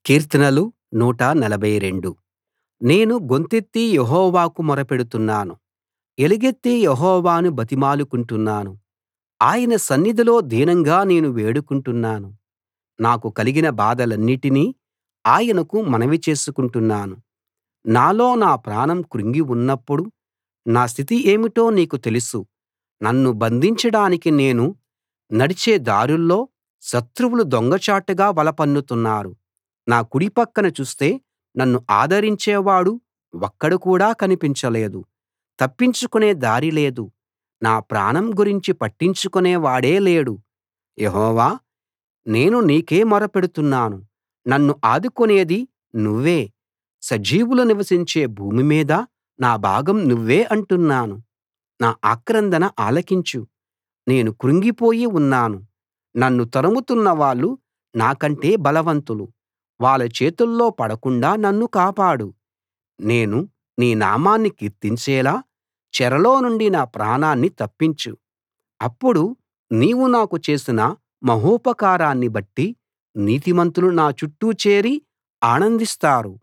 కీర్తనలు 142 నేను గొంతెత్తి యెహోవాకు మొరపెడుతున్నాను ఎలుగెత్తి యెహోవాను బతిమాలుకుంటున్నాను ఆయన సన్నిధిలో దీనంగా నేను వేడుకుంటున్నాను నాకు కలిగిన బాధలన్నిటినీ ఆయనకు మనవి చేసుకుంటున్నాను నాలో నా ప్రాణం కృంగి ఉన్నప్పుడు నా స్థితి ఏమిటో నీకు తెలుసు నన్ను బంధించడానికి నేను నడిచే దారుల్లో శత్రువులు దొంగచాటుగా వల పన్నుతున్నారు నా కుడి పక్కన చూస్తే నన్ను ఆదరించేవాడు ఒక్కడు కూడా కనిపించలేదు తప్పించుకునే దారి లేదు నా ప్రాణం గురించి పట్టించుకునే వాడే లేడు యెహోవా నేను నీకే మొరపెడుతున్నాను నన్ను ఆదుకునేది నువ్వే సజీవులు నివసించే భూమి మీద నా భాగం నువ్వే అంటున్నాను నా ఆక్రందన ఆలకించు నేను కృంగిపోయి ఉన్నాను నన్ను తరుముతున్న వాళ్ళు నాకంటే బలవంతులు వాళ్ళ చేతుల్లో పడకుండా నన్ను కాపాడు నేను నీ నామాన్ని కీర్తించేలా చెరలో నుండి నా ప్రాణాన్ని తప్పించు అప్పుడు నీవు నాకు చేసిన మహోపకారాన్ని బట్టి నీతిమంతులు నా చుట్టూ చేరి ఆనందిస్తారు